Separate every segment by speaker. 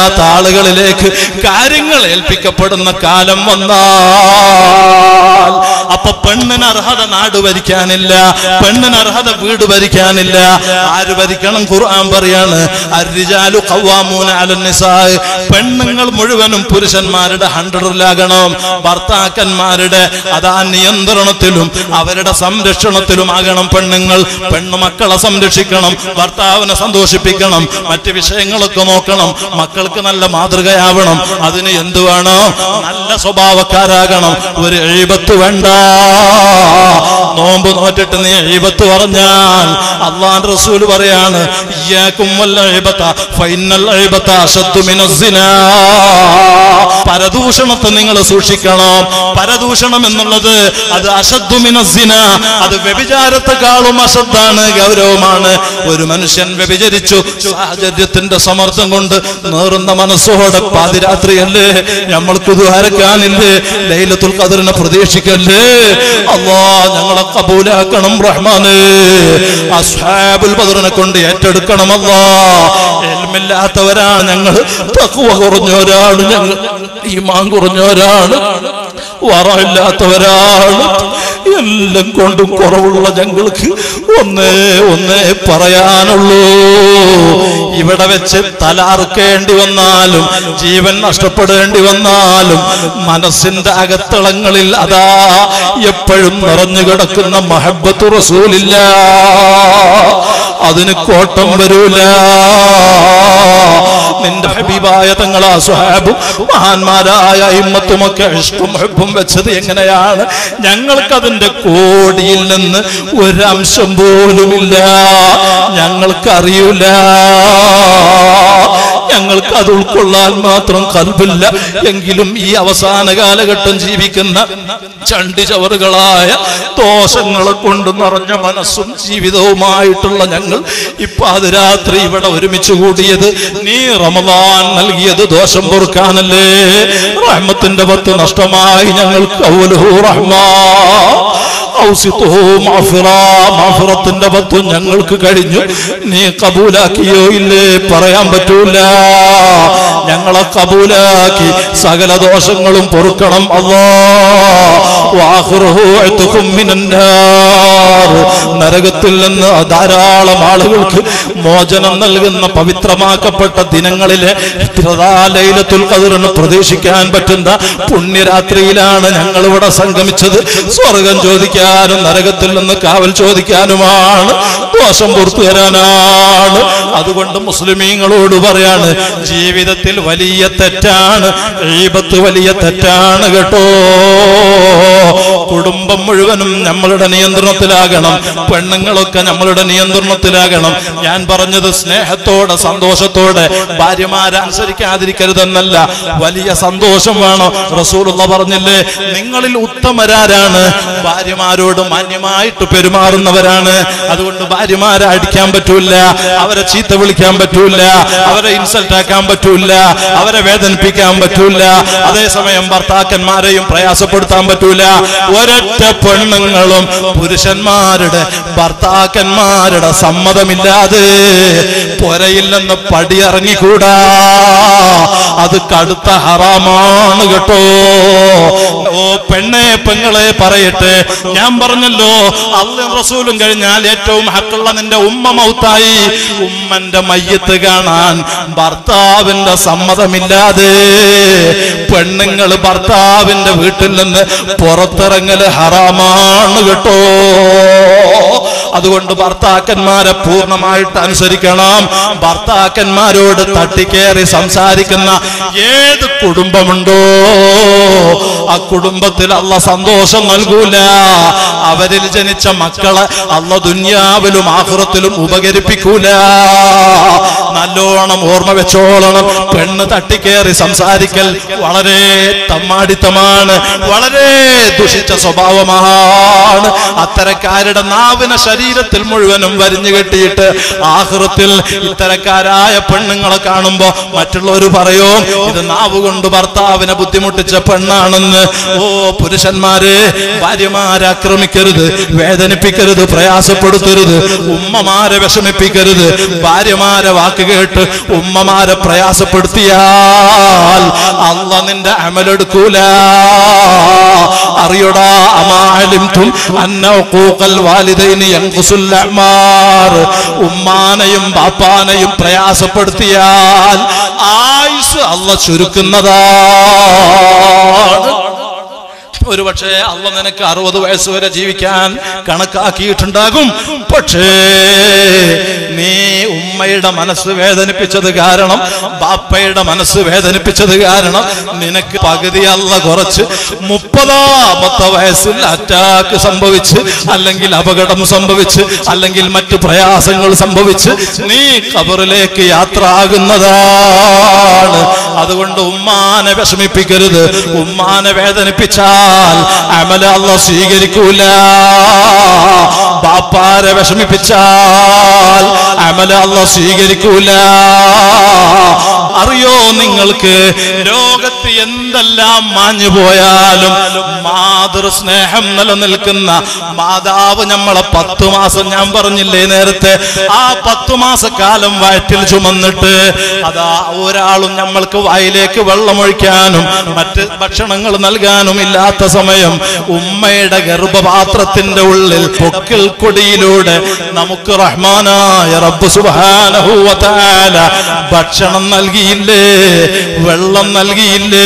Speaker 1: അറിയാത്ത ആളുകളിലേക്ക് കാര്യങ്ങൾ ഏൽപ്പിക്കപ്പെടുന്ന കാലം വന്നാൽ അപ്പൊ പെണ്ണിന് അർഹത നാട് ഭരിക്കാനില്ല പെണ്ണിന് അർഹത വീട് ഭരിക്കാനില്ല ആര് ഭരിക്കണം ഖുർആൻ പറയാണ് അർരിജാലു ഖവ്വാമൂന അലൻ നിസാ പെണ്ണുങ്ങൾ മുഴുവനും പുരുഷന്മാരുടെ ഹൺഡ്രഡിലാകണം ഭർത്താക്കന്മാരുടെ അതാ നിയന്ത്രണത്തിലും അവരുടെ സംരക്ഷണത്തിലുമാകണം പെണ്ണുങ്ങൾ പെണ്ണുമക്കളെ സംരക്ഷിക്കണം ഭർത്താവിനെ സന്തോഷിപ്പിക്കണം മറ്റ് വിഷയങ്ങളൊക്കെ നോക്കണം മക്കൾക്ക് നല്ല മാതൃകയാവണം അതിന് എന്ത് വേണം നല്ല സ്വഭാവക്കാരാകണം ഒരു എഴുപത്ത് വേണ്ട നോമ്പ് നോറ്റിട്ട് നീ എഴുപത്ത് പറഞ്ഞാൽ അള്ളാൻ റസൂൽ പറയാണ് ഇയ്യാക്കും വല്ല എഴുപത്ത ഫൈനൽ എഴുപത്ത അശദ്ദു മിനസ്സിനാ പരദൂഷണത്തെ നിങ്ങൾ സൂക്ഷിക്കണം പരദൂഷണം എന്നുള്ളത് അത് അശദ്ദു മിനസ്സിന അത് വ്യഭിചാരത്തെക്കാളും അശദ്ധാണ് ഗൗരവമാണ് ഒരു മനുഷ്യൻ വ്യഭിചരിച്ചു സാഹചര്യത്തിന്റെ സമ്മർദ്ദം കൊണ്ട് നേറുന്ന മനസ്സോടെ പാതിരാത്രിയല്ലേ നമ്മൾക്ക് ദ്വാരക്കാനില്ലേ ലൈലത്തുൽ ഖദറിനെ പ്രതീക്ഷിക്കല്ലേ അല്ലാ ഞങ്ങളെ കബൂലാക്കണം റഹ്മാന് അസ്ഹാബുൽ ബദറിനെ കൊണ്ട് ഏറ്റെടുക്കണം അല്ലാ എൽമില്ലാത്തവരാണ് ഞങ്ങൾ തഖ്വ കുറഞ്ഞവരാണ് ഞങ്ങൾ ഈമാൻ കുറഞ്ഞവരാണ് വറയില്ലാത്തവരാണ് എല്ലാം കൊണ്ടും കുറവുള്ള ഞങ്ങൾക്ക് ഒന്നേ ഒന്നേ പറയാനുള്ളൂ ഇവിടെ വെച്ച് തലാർക്കേണ്ടി വന്നാലും ജീവൻ നഷ്ടപ്പെടേണ്ടി വന്നാലും മനസ്സിന്റെ അകത്തളങ്ങളിൽ അതാ എപ്പോഴും നിറഞ്ഞു കിടക്കുന്ന മഹബത്ത് റസൂലില്ല അതിന് കോട്ടം വരൂല നിന്റെ ഹബീബായ തങ്ങളാ സുഹാബും മഹാന്മാരായ ഇമ്മത്തുമൊക്കെ ഇഷ്ടം ഹെബും വെച്ചത് എങ്ങനെയാണ് ഞങ്ങൾക്കതിന്റെ കോടിയിൽ നിന്ന് ഒരംശം പോലുമില്ല ഞങ്ങൾക്കറിയൂല ഞങ്ങൾക്ക് അത് ഉൾക്കൊള്ളാൻ മാത്രം കൽബില്ല എങ്കിലും ഈ അവസാന കാലഘട്ടം ജീവിക്കുന്ന ചണ്ടി ചവറുകളായ ദോഷങ്ങളെ കൊണ്ട് നിറഞ്ഞ മനസ്സും ജീവിതവുമായിട്ടുള്ള ഞങ്ങൾ ഇപ്പൊ അത് രാത്രി ഇവിടെ ഒരുമിച്ച് കൂടിയത് നീ റമദാൻ നൽകിയത് ദോഷം പൊറുക്കാനല്ലേ റഹ്മത്തിന്റെ പത്ത് നഷ്ടമായി ഞങ്ങൾക്ക് ഔലുഹു റഹ്മാ ഔസിത്തുഹു മഅഫിറ. മഅഫിറത്തിന്റെ പത്തും ഞങ്ങൾക്ക് കഴിഞ്ഞു നീ കബൂലാക്കിയോ ഇല്ലേ പറയാൻ പറ്റൂല ഞങ്ങളെ കബൂലാക്കി സകല ദോഷങ്ങളും പൊറുക്കണം അല്ലാ വാഖിറുഹു അത്ഖും മിനന്നാർ. നരകത്തിൽ നിന്ന് ധാരാളം ആളുകൾക്ക് മോചനം നൽകുന്ന പവിത്രമാക്കപ്പെട്ട ദിനങ്ങളിലെ ഇത്രതാ ലൈലത്തുൽ ഖദറിന് പ്രതീക്ഷിക്കാൻ പറ്റുന്ന പുണ്യരാത്രിയിലാണ് ഞങ്ങൾ ഇവിടെ സംഗമിച്ചത് സ്വർഗം ചോദിക്കാനും നരകത്തിൽ നിന്ന് കാവൽ ചോദിക്കാനുമാണ് ദോഷം പുറത്തു തരാനാണ് അതുകൊണ്ട് മുസ്ലിമീങ്ങളോട് പറയാണ് ജീവിതത്തിൽ വലിയ തെറ്റാണ് ഈബത്ത് വലിയ തെറ്റാണ് കേട്ടോ കുടുംബം മുഴുവനും നമ്മളുടെ നിയന്ത്രണത്തിലാകണം പെണ്ണുങ്ങളൊക്കെ നമ്മളുടെ നിയന്ത്രണത്തിലാകണം ഞാൻ പറഞ്ഞത് സ്നേഹത്തോടെ സന്തോഷത്തോടെ ഭാര്യമാരെ അനുസരിക്കാതിരിക്കരുതെന്നല്ല വലിയ സന്തോഷം വേണോ റസൂലുള്ള പറഞ്ഞില്ലേ നിങ്ങളിൽ ഉത്തമരാരാണ് ഭാര്യമാരോട് മാന്യമായിട്ട് പെരുമാറുന്നവരാണ് അതുകൊണ്ട് ഭാര്യമാരെ അടിക്കാൻ പറ്റൂല അവരെ ചീത്ത വിളിക്കാൻ പറ്റൂല അവരെ ഇൻസൾട്ട് ആക്കാൻ പറ്റൂല അവരെ വേദനിപ്പിക്കാൻ പറ്റൂല അതേസമയം ഭർത്താക്കന്മാരെയും പ്രയാസപ്പെടുത്താൻ പറ്റൂല ഒരൊറ്റ പെണ്ണുങ്ങളും പുരുഷന്മാരുടെ ഭർത്താക്കന്മാരുടെ സമ്മതമില്ലാതെ പൊരയിൽ നിന്ന് പടിയിറങ്ങിക്കൂടാ അത് കടുത്ത ഹറാമാണ് കേട്ടോ ഓ പെണ്ണെ പെങ്ങളെ പറയട്ടെ ഞാൻ പറഞ്ഞല്ലോ അള്ളയും റസൂലും കഴിഞ്ഞാൽ ഏറ്റവും ഹക്കുള്ള നിന്റെ ഉമ്മ മൗത്തായി ഉമ്മന്റെ മയ്യത്ത് കാണാൻ ഭർത്താവിന്റെ സമ്മതമില്ലാതെ പെണ്ണുങ്ങൾ ഭർത്താവിന്റെ വീട്ടിൽ നിന്ന് പുറത്തിറങ്ങല് ഹറാമാണ് കേട്ടോ അതുകൊണ്ട് ഭർത്താക്കന്മാരെ പൂർണ്ണമായിട്ട് അനുസരിക്കണം ഭർത്താക്കന്മാരോട് തട്ടിക്കേറി സംസാരിക്കുന്ന ഏത് കുടുംബമുണ്ടോ ആ കുടുംബത്തിൽ അല്ല സന്തോഷം നൽകൂല അവരിൽ ജനിച്ച മക്കളെ അല്ല ദുന്യാവിലും ആഹ്റത്തിലും ഉപകരിപ്പിക്കൂല നല്ലോണം ഓർമ്മ വെച്ചോളണം പെണ്ണ് തട്ടിക്കേറി സംസാരിക്കൽ വളരെ തമ്മാടിത്തമാണ് വളരെ ദുഷിച്ച സ്വഭാവമാണ് അത്തരക്കാരുടെ നാവിനെ ശരീരം ശരീരത്തിൽ മുഴുവനും വരിഞ്ഞു കെട്ടിയിട്ട് ആഹൃത്തിൽ ഇത്തരക്കാരായ പെണ്ണുങ്ങളെ കാണുമ്പോ മറ്റുള്ളവർ പറയോ ഇത് നാവ് കൊണ്ട് ഭർത്താവിനെ ബുദ്ധിമുട്ടിച്ച പെണ്ണാണെന്ന് ഓ പുരുഷന്മാരെ ഭാര്യമാരെ ആക്രമിക്കരുത് വേദനിപ്പിക്കരുത് പ്രയാസപ്പെടുത്തരുത് ഉമ്മമാരെ വിഷമിപ്പിക്കരുത് ഭാര്യമാരെ വാക്ക് കേട്ട് ഉമ്മമാരെ പ്രയാസപ്പെടുത്തിയാൽ അല്ല നിന്റെ അമലെടുക്കൂല അറിയടാ അമാലിംതും അന്ന ഉഖൂഖൽ വാലിദൈനി യൻഖുസുൽ അഅ്മാർ ഉമ്മാനെയും ബാപ്പാനെയും പ്രയാസപ്പെടുത്തിയാൽ ആയുസ് അല്ല ചുരുക്കുന്നതാണ് ഒരു പക്ഷേ അല്ല നിനക്ക് അറുപത് വയസ്സ് വരെ ജീവിക്കാൻ കണക്കാക്കിയിട്ടുണ്ടാകും പക്ഷേ നീ ഉമ്മയുടെ മനസ്സ് വേദനിപ്പിച്ചത് കാരണം ബാപ്പയുടെ മനസ്സ് വേദനിപ്പിച്ചത് കാരണം നിനക്ക് പകുതി അല്ല കുറച്ച് മുപ്പതാമത്തെ വയസ്സിൽ അറ്റാക്ക് സംഭവിച്ച് അല്ലെങ്കിൽ അപകടം സംഭവിച്ച് അല്ലെങ്കിൽ മറ്റു പ്രയാസങ്ങൾ സംഭവിച്ച് നീ കബറിലേക്ക് യാത്ര ആകുന്നതാണ് അതുകൊണ്ട് ഉമ്മാനെ വിഷമിപ്പിക്കരുത് ഉമ്മാനെ വേദനിപ്പിച്ചാൽ അമല അല്ല സ്വീകരിക്കൂല ബാപ്പാരെ വിഷമിപ്പിച്ചാൽ അമല അല്ല സ്വീകരിക്കൂല അറിയോ നിങ്ങൾക്ക് ലോകത്ത് എന്തെല്ലാം മാഞ്ഞു പോയാലും മാതൃസ്നേഹം നിലനിൽക്കുന്ന മാതാവ് നമ്മളെ പത്തു മാസം ഞാൻ പറഞ്ഞില്ലേ നേരത്തെ ആ പത്തു മാസക്കാലം വയറ്റിൽ ചുമന്നിട്ട് അതാ ഒരാളും നമ്മൾക്ക് വായിലേക്ക് വെള്ളമൊഴിക്കാനും മറ്റ് ഭക്ഷണങ്ങൾ നൽകാനും ഇല്ലാത്ത സമയം ഉമ്മയുടെ ഗർഭപാത്രത്തിന്റെ ഉള്ളിൽ പൊക്കിൽ കൊടിയിലൂടെ നമുക്ക് റഹ്മാനായ റബ്ബ് സുബ്ഹാനഹു വ തആല ഭക്ഷണം നൽകിയില്ലേ വെള്ളം നൽകിയില്ലേ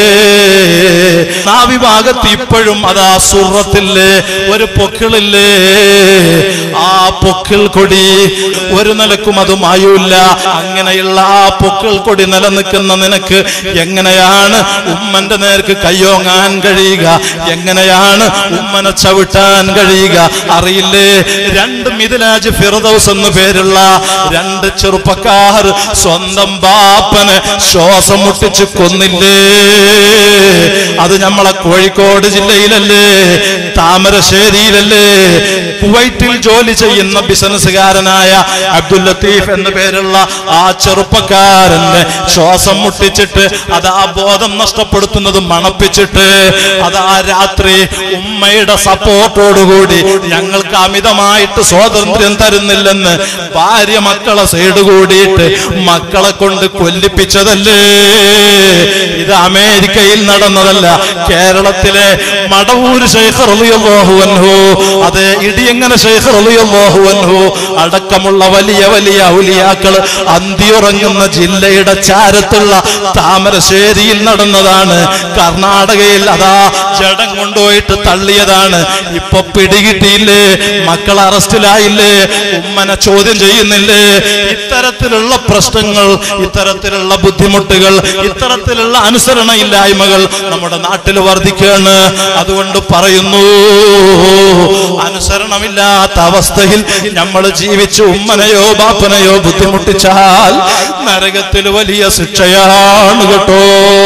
Speaker 1: ആ വിഭാഗത്ത് ഇപ്പോഴും അതാ സുറത്തില്ലേ ഒരു പൊക്കിളില്ലേ ആ പൊക്കിൾ കൊടി ഒരു നിലക്കും അത് മായൂല്ല അങ്ങനെയുള്ള ആ പൊക്കിൾ കൊടി നിലനിൽക്കുന്ന നിനക്ക് എങ്ങനെയാണ് ഉമ്മന്റെ നേർക്ക് കയ്യോങ്ങാൻ കഴിയുക എങ്ങനെയാണ് ഉമ്മനെ ചവിട്ടാൻ കഴിയുക അറിയില്ലേ രണ്ട് മിഥിലാജ് ഫിറദൌസ് എന്ന് പേരുള്ള രണ്ട് ചെറുപ്പക്കാർ സ്വന്തം ബാപ്പന് ശ്വാസം മുട്ടിച്ച് കൊന്നില്ലേ അത് നമ്മളെ കോഴിക്കോട് ജില്ലയിലല്ലേ താമരശ്ശേരിയിലല്ലേ കുവൈറ്റിൽ ജോലി ചെയ്യുന്ന ബിസിനസ്സുകാരനായ അബ്ദുൽ ലത്തീഫ് എന്ന പേരുള്ള ആ ചെറുപ്പക്കാരന്റെ ശ്വാസം മുട്ടിച്ചിട്ട് അത് ആ ബോധം നഷ്ടപ്പെടുത്തുന്നത് മണപ്പിച്ചിട്ട് അത് ആ രാത്രി ഉമ്മയുടെ സപ്പോർട്ടോടുകൂടി ഞങ്ങൾക്ക് അമിതമായിട്ട് സ്വാതന്ത്ര്യം തരുന്നില്ലെന്ന് ഭാര്യ മക്കളെ സൈഡ് കൂടിയിട്ട് മക്കളെ കൊണ്ട് കൊല്ലിപ്പിച്ചതല്ലേ ഇത് അമേരിക്കയിൽ നടന്നതല്ല കേരളത്തിലെ മടവൂര് ശേഖർ അൻഹു അത് ഇടിയങ്ങനെ ശേഖർ അൻഹു അടക്കമുള്ള വലിയ വലിയ ഔലിയാക്കൾ അന്തിയുറങ്ങുന്ന ജില്ലയുടെ ചാരത്തുള്ള താമരശ്ശേരിയിൽ നടന്നതാണ് കർണാടകയിൽ അതാ ജഡം കൊണ്ടുപോയിട്ട് തള്ളിയതാണ് ഇപ്പൊ പിടികിട്ടിയില്ലേ മക്കൾ അറസ്റ്റിലായില്ലേ ഉമ്മനെ ചോദ്യം ചെയ്യുന്നില്ലേ ഇത്തരത്തിലുള്ള പ്രശ്നങ്ങൾ ഇത്തരത്തിലുള്ള ബുദ്ധിമുട്ടുകൾ ഇത്തരത്തിലുള്ള അനുസരണയില്ലായ്മകൾ നമ്മുടെ നാട്ടിൽ വർദ്ധിക്കുകയാണ് അതുകൊണ്ട് പറയുന്നു അനുസരണമില്ലാത്ത അവസ്ഥയിൽ നമ്മൾ ജീവിച്ച് ഉമ്മനെയോ ബാപ്പനെയോ ബുദ്ധിമുട്ടിച്ചാൽ നരകത്തിൽ വലിയ ശിക്ഷയാണ് കേട്ടോ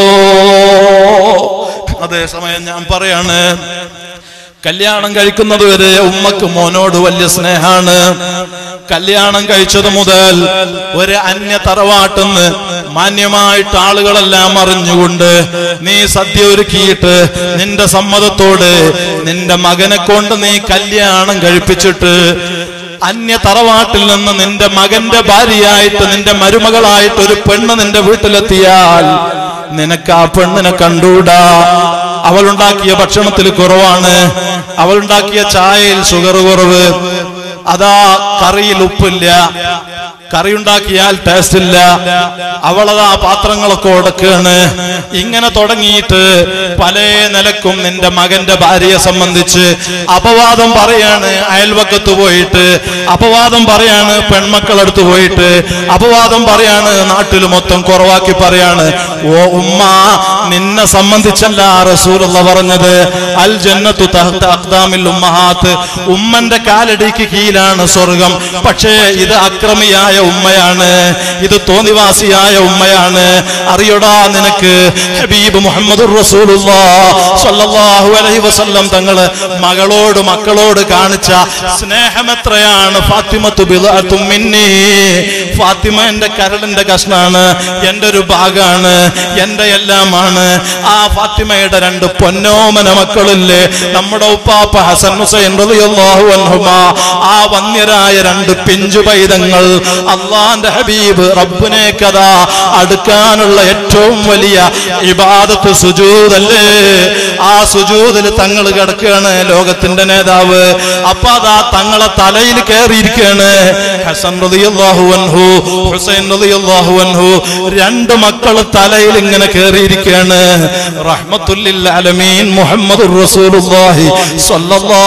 Speaker 1: അതേസമയം ഞാൻ പറയാണ് കല്യാണം കഴിക്കുന്നത് വരെ ഉമ്മക്ക് മോനോട് വലിയ സ്നേഹാണ് കല്യാണം കഴിച്ചത് മുതൽ ഒരു അന്യ തറവാട്ടെന്ന് മാന്യമായിട്ട് ആളുകളെല്ലാം അറിഞ്ഞുകൊണ്ട് നീ സദ്യ ഒരുക്കിയിട്ട് നിന്റെ സമ്മതത്തോട് നിന്റെ മകനെ കൊണ്ട് നീ കല്യാണം കഴിപ്പിച്ചിട്ട് അന്യ തറവാട്ടിൽ നിന്ന് നിന്റെ മകന്റെ ഭാര്യയായിട്ട് നിന്റെ മരുമകളായിട്ട് ഒരു പെണ്ണ് നിന്റെ വീട്ടിലെത്തിയാൽ നിനക്ക് ആ പെണ്ണിനെ കണ്ടൂടാ അവളുണ്ടാക്കിയ ഭക്ഷണത്തിൽ കുറവാണ് അവളുണ്ടാക്കിയ ചായയിൽ ഷുഗർ കുറവ് അതാ കറിയിൽ ഉപ്പില്ല കറി ഉണ്ടാക്കിയാൽ ടേസ്റ്റ് ഇല്ല അവളതാ പാത്രങ്ങളൊക്കെ ഉടക്കുകയാണ് ഇങ്ങനെ തുടങ്ങിയിട്ട് പല നിലക്കും നിന്റെ മകന്റെ ഭാര്യയെ സംബന്ധിച്ച് അപവാദം പറയാണ് അയൽവക്കത്ത് പോയിട്ട് അപവാദം പറയാണ് പെൺമക്കളടുത്ത് പോയിട്ട് അപവാദം പറയാണ് നാട്ടിൽ മൊത്തം കുറവാക്കി പറയാണ് ഓ ഉമ്മ നിന്നെ സംബന്ധിച്ചല്ല റസൂലുള്ള പറഞ്ഞത് അൽ ജന്നത്തു തഹ്ത അഖ്ദാമിൽ ഉമ്മഹാത്ത് ഉമ്മന്റെ കാലടിക്ക് കീഴിലാണ് സ്വർഗം പക്ഷേ ഇത് അക്രമിയായ ഉമ്മയാണ് ഇത് തോന്നിവാസിയായ ഉമ്മയാണ് അറിയടാ നിനക്ക് ഹബീബ് മുഹമ്മദ് സല്ലല്ലാഹു അലൈഹി വസല്ലം തങ്ങള് മകളോട് മക്കളോട് കാണിച്ച സ്നേഹം എത്രയാണ് ഫാത്തിമത്തു ബിദ്അത്തും മിന്നി ഫാത്തിമ എന്റെ കരളിന്റെ കഷ്ണാണ് എന്റെ ഒരു ഭാഗാണ് എന്റെ എല്ലാമാണ് ആ ഫാത്തിമയുടെ രണ്ട് പൊന്നോമന മക്കളില്ലേ നമ്മുടെ ഉപ്പാപ്പ ഹസൻ ഹുസൈൻ റളിയല്ലാഹു അൻഹുമാ ആ വന്യരായ രണ്ട് പിഞ്ചു പൈതങ്ങൾ അള്ളാന്റെ ഹബീബ് റബ്ബിനെ കഥ അടുക്കാനുള്ള ഏറ്റവും വലിയ ഇബാദത്ത് സുജൂദല്ലേ ആ സുജൂദിൽ തങ്ങൾ കിടക്കുകയാണ് ലോകത്തിന്റെ നേതാവ് അപ്പൊ അതാ തങ്ങളെ തലയിൽ കയറിയിരിക്കുകയാണ് ഹസൻ റളിയല്ലാഹു അൻഹു ഹുസൈൻ റളിയല്ലാഹു അൻഹു രണ്ട് മക്കൾ തലയിൽ ഇങ്ങനെ കയറിയിരിക്കുകയാണ് റഹ്മത്തുല്ലിൽ അലമീൻ മുഹമ്മദുർ റസൂലുള്ളാഹി സ്വല്ലല്ലാഹു